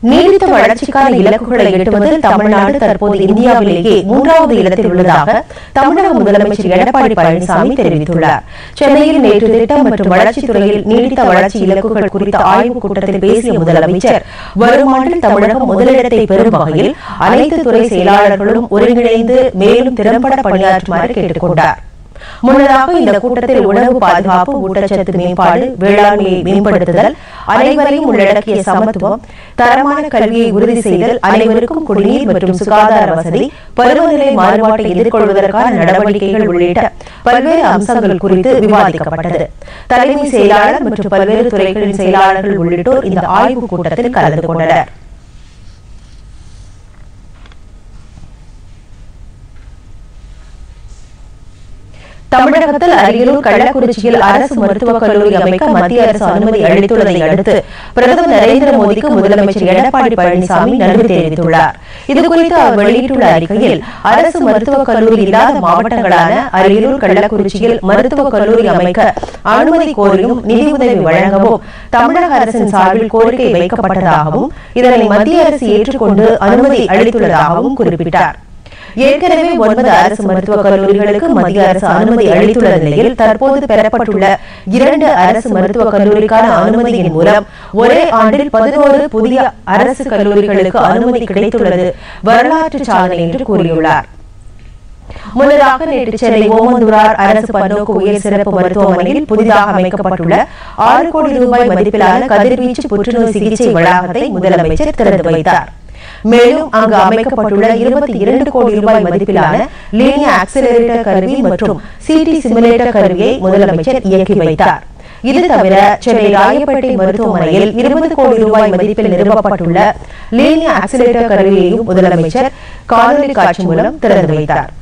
நீடித்த வளர்ச்சிக்கான இலக்குகளை எட்டுவதில் தமிழ்நாடு தற்போது இந்தியாவிலேயே மூன்றாவது இடத்தில் உள்ளதாக தமிழக முதலமைச்சர் எடப்பாடி பழனிசாமி தெரிவித்துள்ளார் சென்னையில் நேற்று திட்டம் மற்றும் வளர்ச்சித் துறையில் நீடித்த வளர்ச்சி இலக்குகள் குறித்த ஆய்வுக் கூட்டத்தில் பேசிய முதலமைச்சர் வரும் ஆண்டில் தமிழகம் முதலிடத்தை பெறும் வகையில் அனைத்து துறை செயலாளர்களும் ஒருங்கிணைந்து மேலும் திறம்பட பணியாற்றுமாறு கேட்டுக் கொண்டார் முன்னதாக இந்த கூட்டத்தில் உணவு பாதுகாப்பு ஊட்டச்சத்து மேம்பாடு வேளாண்மையை மேம்படுத்துதல் அனைவரையும் உள்ளடக்கிய சமத்துவம் தரமான கல்வியை உறுதி செய்தல் அனைவருக்கும் குடிநீர் மற்றும் சுகாதார வசதி பருவநிலை மாறுபாட்டை எதிர்கொள்வதற்கான நடவடிக்கைகள் உள்ளிட்ட பல்வேறு அம்சங்கள் குறித்து விவாதிக்கப்பட்டது தலைமை செயலாளர் மற்றும் பல்வேறு துறைகளின் செயலாளர்கள் உள்ளிட்டோர் இந்த ஆய்வுக் கூட்டத்தில் கலந்து கொண்டனர் தமிழகத்தில் அரியலூர் கள்ளக்குறிச்சியில் அரசு மருத்துவக் கல்லூரி அமைக்க மத்திய அரசு அனுமதி அளித்துள்ளதை அடுத்து பிரதமர் நரேந்திர மோடிக்கு முதலமைச்சர் எடப்பாடி பழனிசாமி நன்றி தெரிவித்துள்ளார் இதுகுறித்து அவர் வெளியிட்டுள்ள அறிக்கையில் அரசு மருத்துவக் கல்லூரி இல்லாத மாவட்டங்களான அரியலூர் கள்ளக்குறிச்சியில் மருத்துவக் கல்லூரி அமைக்க அனுமதி கோரியும் நிதியுதவி வழங்கவும் தமிழக அரசின் சார்பில் கோரிக்கை வைக்கப்பட்டதாகவும் இதனை மத்திய அரசு ஏற்றுக்கொண்டு அனுமதி அளித்துள்ளதாகவும் குறிப்பிட்டார் ஏற்கனவே ஒன்பது அரசு மருத்துவக் கல்லூரிகளுக்கு மத்திய அரசு அனுமதி அளித்துள்ள நிலையில் தற்போது பெறப்பட்டுள்ள இரண்டு அரசு மருத்துவக் கல்லூரிக்கான அனுமதியின் மூலம் ஒரே ஆண்டில் பதினோரு புதிய அரசு கல்லூரிகளுக்கு அனுமதி கிடைத்துள்ளது வரலாற்று சாதனை என்று கூறியுள்ளார் முன்னதாக நேற்று சென்னை ஓமந்தூரார் அரசு பன்னோக்கு உயர் சிறப்பு மருத்துவமனையில் புதிதாக அமைக்கப்பட்டுள்ள ஆறு கோடி ரூபாய் மதிப்பிலான கதிர்வீச்சு புற்றுநோய் சிகிச்சை வளாகத்தை முதலமைச்சர் திறந்து வைத்தார் மேலும் அங்கு அமைக்கப்பட்டுள்ள இருபத்தி இரண்டு கோடி ரூபாய் மதிப்பிலான லீனியர் ஆக்சிலரேட்டர் கருவி மற்றும் சிடி சிமுலேட்டர் கருவியை முதலமைச்சர் இயக்கி வைத்தார் இது தவிர சென்னை ராயப்பேட்டை மருத்துவமனையில் இருபது கோடி ரூபாய் மதிப்பில் நிறுவப்பட்டுள்ள லீனியர் ஆக்சிலேட்டர் கருவியையும் முதலமைச்சர் காணொலி காட்சி மூலம் திறந்து வைத்தார்